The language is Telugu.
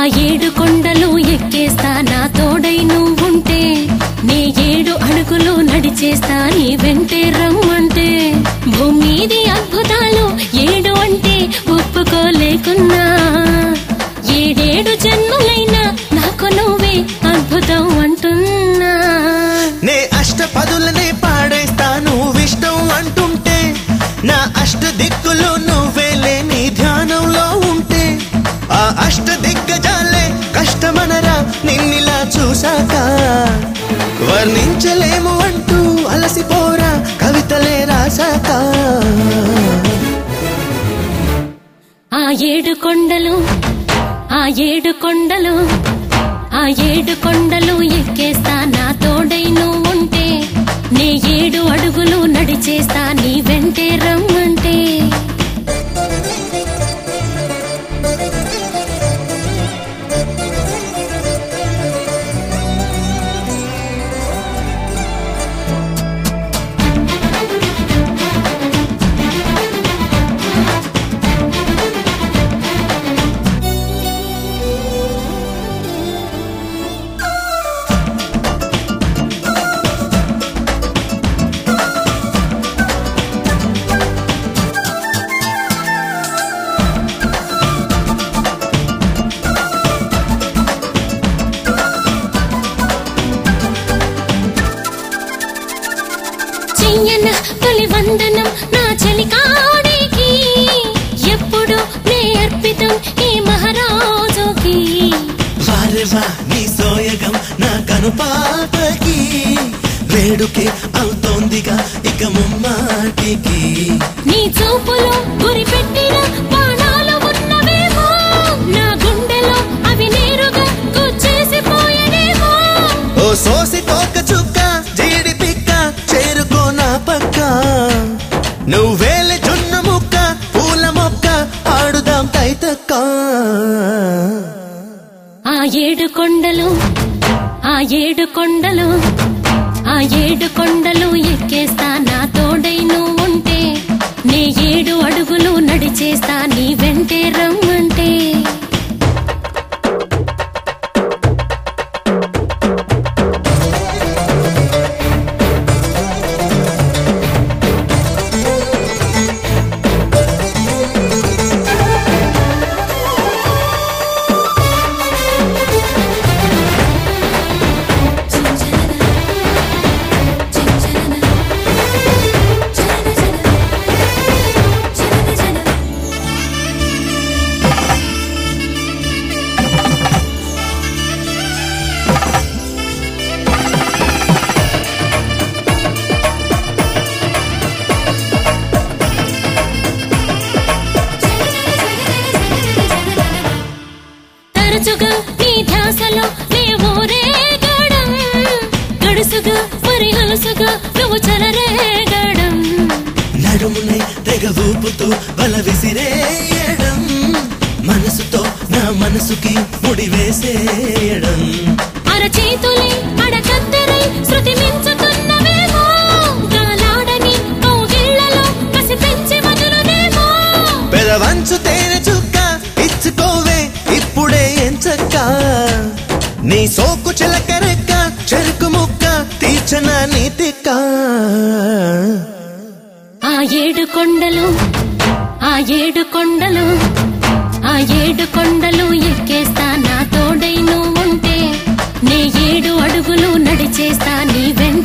ఏడు కొండలు ఎక్కేస్తా నా తోడై నువ్వుంటే నీ ఏడు అడుగులు నడిచేస్తా నీ వెంటే రమ్మంటే భూమిది అద్భుతాలు ఏడు అంటే ఒప్పుకోలేకున్నా ఏడేడు జన్మలైనా నాకు నువ్వే అద్భుతం అంటున్నా నే అష్ట పదులనే పాడేస్తాను విష్టం అంటుంటే నా అష్ట దిక్కులు నువ్వేలే నీ ధ్యానంలో ఉంటే ఆ అష్ట దిగ్గజాలే కష్టమనరా నిన్నిలా చూశాక వర్ణించలేము అంటూ అలసిపోరా కవితలే రాశాక ఆ ఏడు కొండలు ఆ ఏడు కొండలు ఆ ఏడు కొండలు ఎక్కేస్తా నా తోడై నువ్వుంటే నీ ఏడు అడుగులు నడిచేస్తా నీ వెంటే రమ్మంటే చెయ్యన తొలి వందనం నా చలికాడికి ఎప్పుడు నే అర్పితం ఈ మహారాజుకి వారెవా నీ సోయగం నా కనుపాపకి వేడుకే అవుతోందిగా ఇక ముమ్మాటికి నీ చూపులో గురి పెట్టిన బాణాలు ఉన్నవేమో నా గుండెలో అవి నేరుగా గుచ్చేసిపోయనేమో ఓ సోసి తోక చుక్క జీడి పిక్క చేరుకో నా పక్క నువ్వేల జొన్న ముక్క పూల మొక్క ఆడుదాం తైతక్క ఆ ఏడు కొండలు ఆ ఏడు కొండలు ఆ ఏడు కొండలు ఎక్కేస్తా నా తోడై నువ్వుంటే నీ ఏడు అడుగులు నడిచేస్తా నీ వెంటే రమ్మంటే తరచుగా నీ ధ్యాసలో నీ ఊరేగడం గడుసుగా మరి అలసుగా నువ్వు చలరేగడం నడుమునే తెగ ఊపుతూ బల విసిరేయడం మనసుతో నా మనసుకి ముడి వేసేయడం అరచేతులే అడకత్తెరై శృతి మించుతున్నవేమో గాలాడని కౌగిళ్లలో కసి పెంచి వదులునేమో పెదవంచు తేనె చుక్క ఇచ్చుకోవే ఇప్పుడే ఎంచక్క నీ సోకు చిలకరెక్క చెరుకు ముక్క తీర్చన నీతిక్క ఆ ఏడు కొండలు ఆ ఏడు కొండలు ఆ ఏడు కొండలు ఎక్కేస్తా నా తోడై నువ్వుంటే నీ ఏడు అడుగులు నడిచేస్తా నీ వెంట